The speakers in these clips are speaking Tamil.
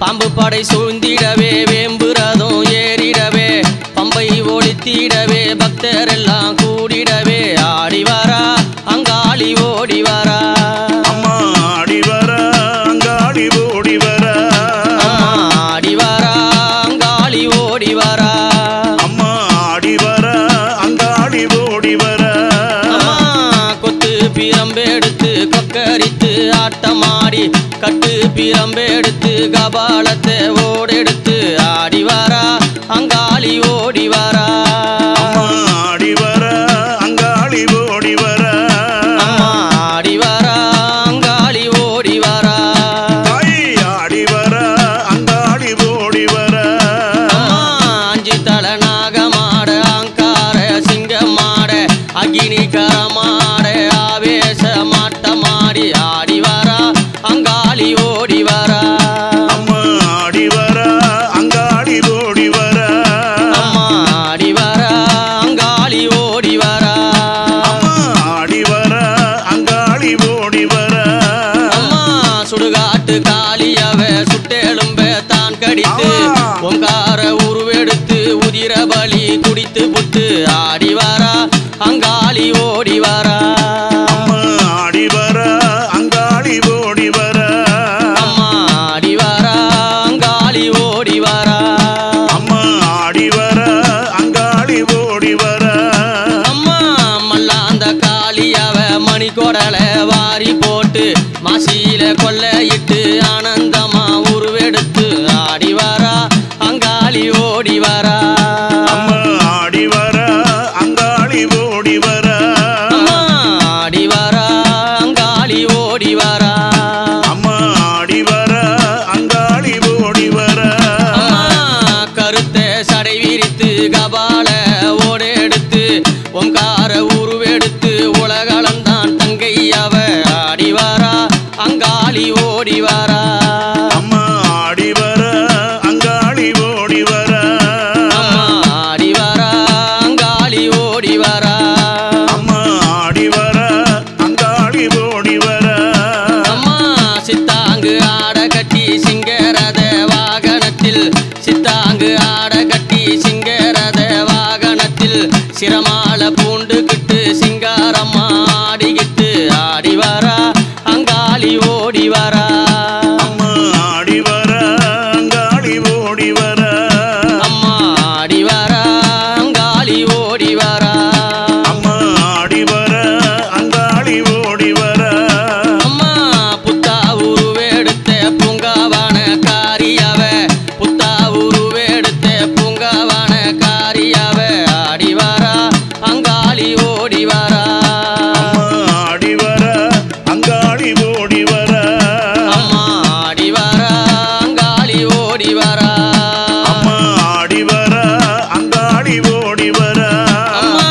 பாம்பு படை சூழ்ந்திடவே வேம்புறதும் ஏறிடவே பம்பை ஒளித்திடவே பக்தர் எல்லாம் கூடிடவே ஆடி வரா அங்காளி ஓடி வரா அம்மா ஆடி வர அங்காடி ஓடி வர அம்மா ஆடி வரா அங்காளி ஓடி வரா அம்மா ஆடி வர அங்காடி ஓடி வர அம்மா கொத்து பிரம்பெடுத்து கொக்கரித்து ஆட்டமாடி கட்டு பிரம்பெடுத்து கபாலத்தை ஓடெடுத்து ஆடி வரா அங்காளி ஓடி வரா அம்மா ஆடி வர அங்காடி ஓடி வர அம்மா ஆடி வரா அங்காளி ஓடி வரா தாய் ஆடி வர அங்காடி ஓடி வர அம்மா அஞ்சு தல நாகமாட அங்கார சிங்கமாட அகினி கரமாட ஆவேச மாட்டமாடி ஆடி வரா அங்காளி ஓடி வரா அம்மா ஆடி வர அங்காடி ஓடி வர அம்மா ஆடி வரா அங்காளி ஓடி வரா அம்மா ஆடி வர அங்காடி ஓடி வர அம்மா சுடுகாட்டு காளியவ சுட்டெலும்ப தான் கடித்து ஆமா. ஓங்கார உருவெடுத்து உதிர பலி குடித்து புட்டு ஆடி வரா அங்காளி ஓடி வரா அம்மா ஆடி வர அங்காடி ஓடி வர அம்மா ஆடி வரா அங்காளி ஓடி வரா அம்மா ஆடி வர அங்காடி ஓடி வர அம்மா மல்லாந்த காளியவ மணி கொடல வாரி போட்டு மாசியில கொள்ளையிட்டு ஆனந்தமா உருவெடுத்து ஆடி வரா அங்காளி ஓடி வரா அம்மா ஆடி வர அங்காடி ஓடி வர அம்மா ஆடி வரா அங்காளி ஓடி வரா அம்மா ஆடி வர அங்காடி ஓடி வர அம்மா கருத்த சடை விரித்து கபால ஓடெடுத்து ஓங்கார உருவெடுத்து உலகளந்தான் தங்கை அவ ஆடி வரா அங்காளி ஓடி வரா அம்மா ஆடி வர அங்காடி ஓடி வர அம்மா ஆடி வரா அங்காளி ஓடி வரா அம்மா ஆடி வர அங்காடி ஓடி வர அம்மா சித்தாங்கு ஆட கட்டி சிங்கரத வாகனத்தில் சித்தாங்கு ஆட கட்டி சிங்கரத வாகனத்தில் சிரமால பூண்டுகிட்டு சிங்காரம்மா ஆடிக்கிட்டு ஆடி வரா அங்காளி ஓடி வரா அம்மா ஆடி வர அங்காடி ஓடி வர அம்மா ஆடி வரா அங்காளி ஓடி வரா அம்மா ஆடி வர அங்காடி ஓடி வர அம்மா புத்தா உருவெடுத்த பூங்காவான காரியாவ புத்தா உருவெடுத்த பூங்காவான காரியாவ ஆடி வரா அங்காளி ஓடி வரா அம்மா ஆடி வர அங்காடி ஓடி வர அம்மா ஆடி வரா அங்காளி ஓடி வரா அம்மா ஆடி வர அங்காடி ஓடி வர அம்மா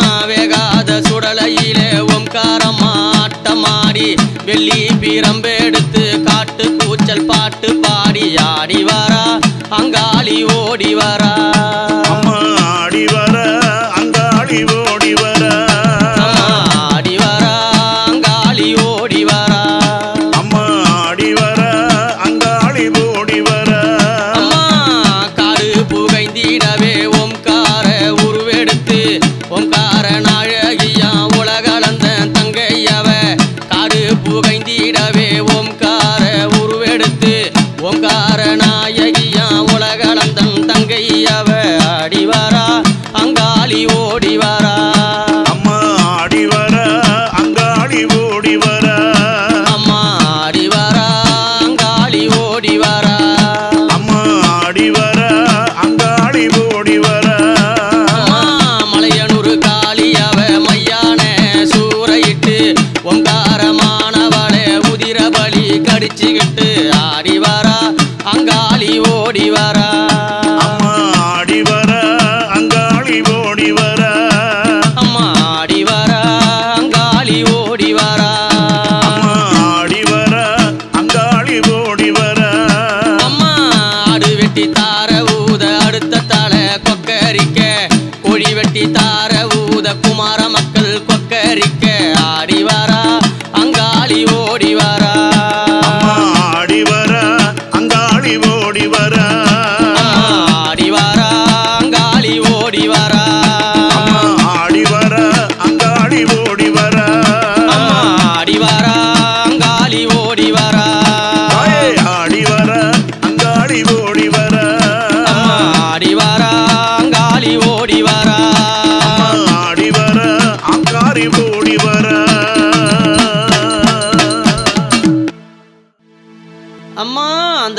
வேகாத சுடலையிலே ஓம்காரம்மா ஆட்டமாடி வெள்ளி பிரம்பெடுத்து காட்டு கூச்சல் பாட்டு பாடி ஆடி வரா அங்காளி ஓடி வரா அம்மா ஆடி வர அங்காடி ஓடி வர அம்மா ஆடி வரா அங்காளி ஓடி வரா அம்மா ஆடி வர அங்காடி ஓடி வர அம்மா காடு புகைந்திடவே ஓம்கார உருவெடுத்து ஓம்கார நாழகியா உலகளந்த தங்கையவ காடு புகைந்திடவே ஓம்கார உருவெடுத்து ஓம்கார நாயகியா உலகளந்தன் தங்கையவ ஆடி வரா அங்காளி ஓடி வரா அம்மா ஆடி வர அங்காடி ஓடி வர அம்மா ஆடி வரா அங்காளி ஓடி வரா அம்மா ஆடி வர அங்காடி ஓடி வர அம்மா மலையனூர் காளியவ மையான சூறையிட்டு ஒங்காரமானவளே உதிர பலி கடிச்சுக்கிட்டு ஆடி வரா அங்காளி ஓடி வரா அம்மா ஆடி வர அங்காடி ஓடி வர அம்மா ஆடி வரா அங்காளி ஓடி வரா அம்மா ஆடி வர அங்காடி ஓடி வர அம்மா ஆடு வெட்டி தார ஊத அடுத்த தலை கொக்கரிக்க கோழி வெட்டி தார ஊத குமார மக்கள் கொக்கரிக்க ஆடி வரா அங்காளி ஓடி வரா அம்மா ஆடி வர அங்காடி ஓடி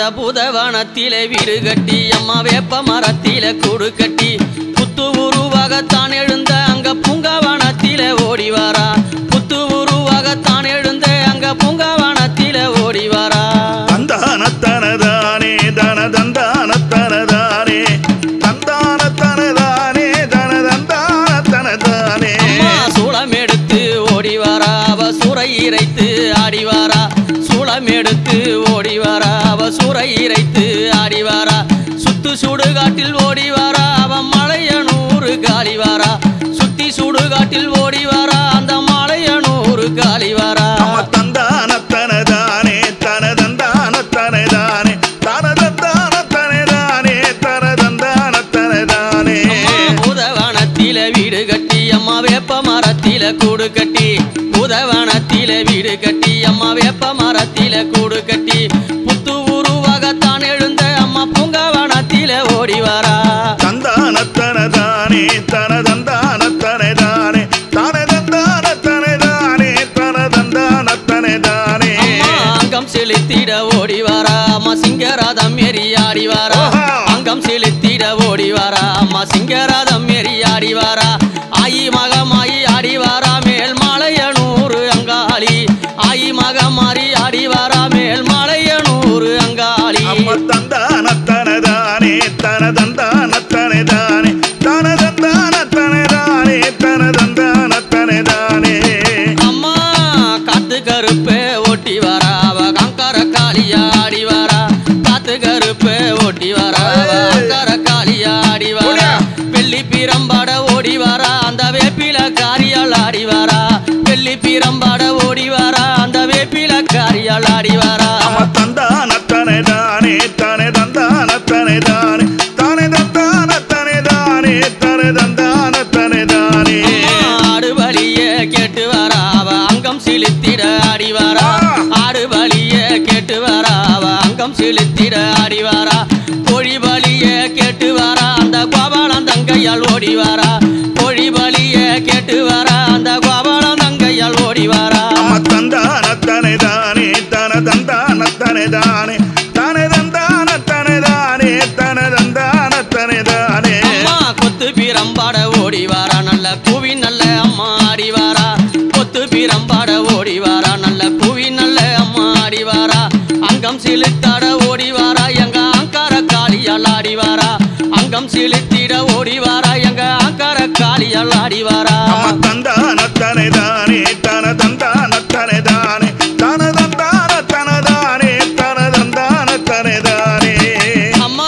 புதவனத்திலே வீடு கட்டி அம்மா வேப்ப மரத்திலே கூடு கட்டி புத்து உருவாகத்தான் எழுந்த அங்க பூங்காவனத்திலே ஓடி வாரா புத்து உருவாகத்தான் எழுந்த அங்க பூங்காவனத்திலே ஓடி வாரா தந்தான தனதானே தன தந்தான தனதானே தந்தான தனதானே தன தந்தான தனதானே அம்மா சூளம் எடுத்து ஓடி வாரா அவ சூறை இறைத்து ஆடி வாரா சூளம் எடுத்து ஓடி வாரா அவ சூறை இறைத்து ஆடி வாரா சுத்து சுடுகாட்டில் ஓடி வாரா அவ மலையனூறு காலி வாரா சுத்தி சுடுகாட்டில் ஓடி வாரா அந்த மலையனூறு காலி வாரா அம்மா தந்தான தனதானே தன தந்தான தனதானே தன தந்தான தனதானே தன தந்தான தனதானே அம்மா பூதவனத்தில வீடு கட்டி அம்மா வேப்ப மரத்தில கூடு கட்டி பூதவனத்தில வீடு கட்டி அம்மா வேப்ப மரத்தில கூடு கட்டி புத்து உருவாகத்தான் எழுந்த அம்மா பூங்காவனத்தில ஓடி வாரா தந்தான தனதானே தன தந்தான தனதானே தன தந்தான தனதானே தன தந்தான தனதானே அம்மா அங்கம் செலுத்திட ஓடி வாரா அம்மா சிங்கராதம் ஏறி ஆடி வாரா ஓஹோ. அங்கம் செலுத்திட ஓடி வாரா அம்மா சிங்கராதம் ஏறி ஆடி வாரா ஆயி மகமாயி ஆடி வாரா மேல் மாலையனூறு அங்காளி ஆயி மகமாரி ஆடி வாரா மேல் மாலையனூறு அங்காளி அம்மா தந்தான தனதானே தன தந்தான தனதானே தன தந்தான தனதானே தன தந்தான தனதானே அம்மா காத்து கருப்பே ஓட்டி வரா அவ கங்கர காளியா ஆடி வரா காத்து கருப்பே ஓட்டி வரா அவ கங்கர காளியா ஆடி வரா வெள்ளி பீரம்பாட ஓடி வரா அந்த வேப்பில காரியால் ஆடி வரா வெள்ளி பீரம்பாட ஓடி வரா அந்த வேப்பில காரியால் ஆடி வரா அம்மா தந்தான தனதானே தன தந்தான தனதானே தன தந்தான தனதானே தன தந்தான தனதானே ஆடு வலிய கேட்டு வரா அவ அங்கம் சிலித்திட ஆடி வரா ஆடு வலிய கேட்டு வரா அவ அங்கம் சிலித்திட ஆடி வரா கோழி வலிய கேட்டு வரா அந்த கோபாலம் தங்கையால் ஓடி வரா கோழி வலிய கேட்டு வரா அந்த கோபாலம் தங்கையால் ஓடி வரா அம்மா தந்தான தனதானே தன தந்தான தனதானே தன தந்தான தனதானே தன தந்தான தனதானே அம்மா கொத்து பீரம்பாட ஓடி வாரா நல்ல கூவி நல்ல அம்மா ஆடி வாரா கொத்து பீரம்பாட ஓடி வாரா நல்ல கூவி நல்ல அம்மா ஆடி வாரா அங்கம் சிலித்தாட ஓடி வாரா எங்க ஆங்கார காளியால் ஆடி வாரா அங்கம் சிலித்திட ஓடி வாரா எங்க ஆங்கார காளியால் ஆடி வாரா அம்மா தந்தான தனதானே தன தந்தான தனதானே தன தந்தான தனதானே தன தந்தான தனதானே அம்மா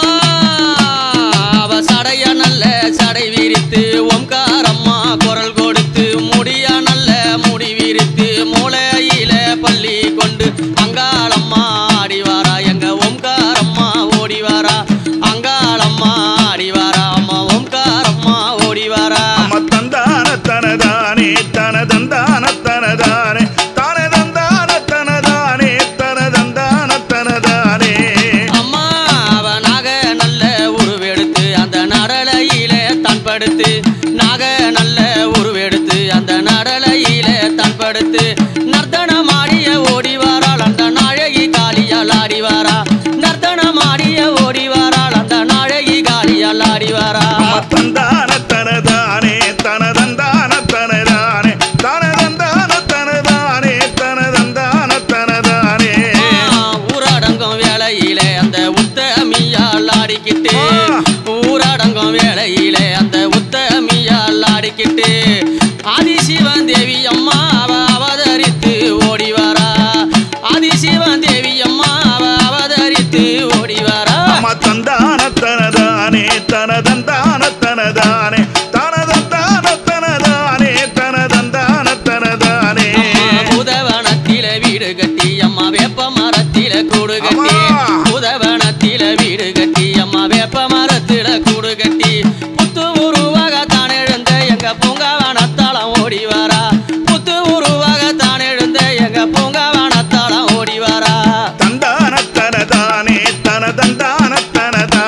அவ சடைய நல்ல சடை விரித்து ஓம்காரம்மா குரல் கொடுத்து முடியா நல்ல முடி விரித்து மூளையில பள்ளி கொண்டு அங்காளம்மா ஆடி வாரா எங்க ஓம்காரம்மா ஓடி வாரா அங்காளம்மா ஆடி வாரா அம்மா ஓம்காரம்மா ஓடி வாரா அம்மா தந்தான தனதானே தன தந்தான தனதானே தன தந்தான தனதானே தன தந்தான தனதானே அம்மா அவ நாக நல்ல உருவெடுத்து அந்த நடலையில தான் படுத்து நாக நல்ல உருவெடுத்து அந்த நடலையில தான் படுத்து நர்த்தனமாடிய ஓடி வாராள் அந்த நாழகி காளியால் ஆடி வாரா நர்த்தனமாடிய ஓடி வாராள் அந்த நாழகி காளியால் ஆடி வாரா அம்மா தந்தான தனதானே தன தந்தான தனதானே தன தந்தான தனதானே தன தந்தான தனதானே ஊரடங்கும் வேளையில அந்த உத்தமியால் ஆடிக்கிட்டு ஊரடங்கும் வேளையில அந்த உத்தமியால் ஆடிக்கிட்டு ஆதிசிவன் தேவி அம்மா அவ அவதரித்து ஓடி வரா ஆதிசிவன் தேவி அம்மா அவ அவதரித்து ஓடி வரா அம்மா தந்தான தனதானே தன தந்தான தனதானே தன தந்தான தனதானே தன தந்தான தனதானே அம்மா புதவனத்தில வீடு கட்டி அம்மா வேப்ப மரத்தில கூடு கட்டி அம்மா. புதவனத்தில வீடு கட்டி அம்மா வேப்ப மரத்தில கூடு கட்டி புத்து உருவாக தான் எழுந்த எங்க பூங்காவனத்தாளம் ஓடி வரா புத்து உருவாக தான் எழுந்த எங்க பூங்காவனத்தாளம் ஓடி வரா தந்தான தனதானே தன தந்தான தனதானே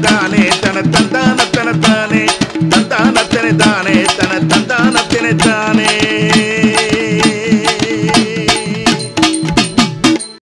தானே தன தந்தான தன தானே தந்தானத்தனை தானே தன தந்தானத்தினை தானே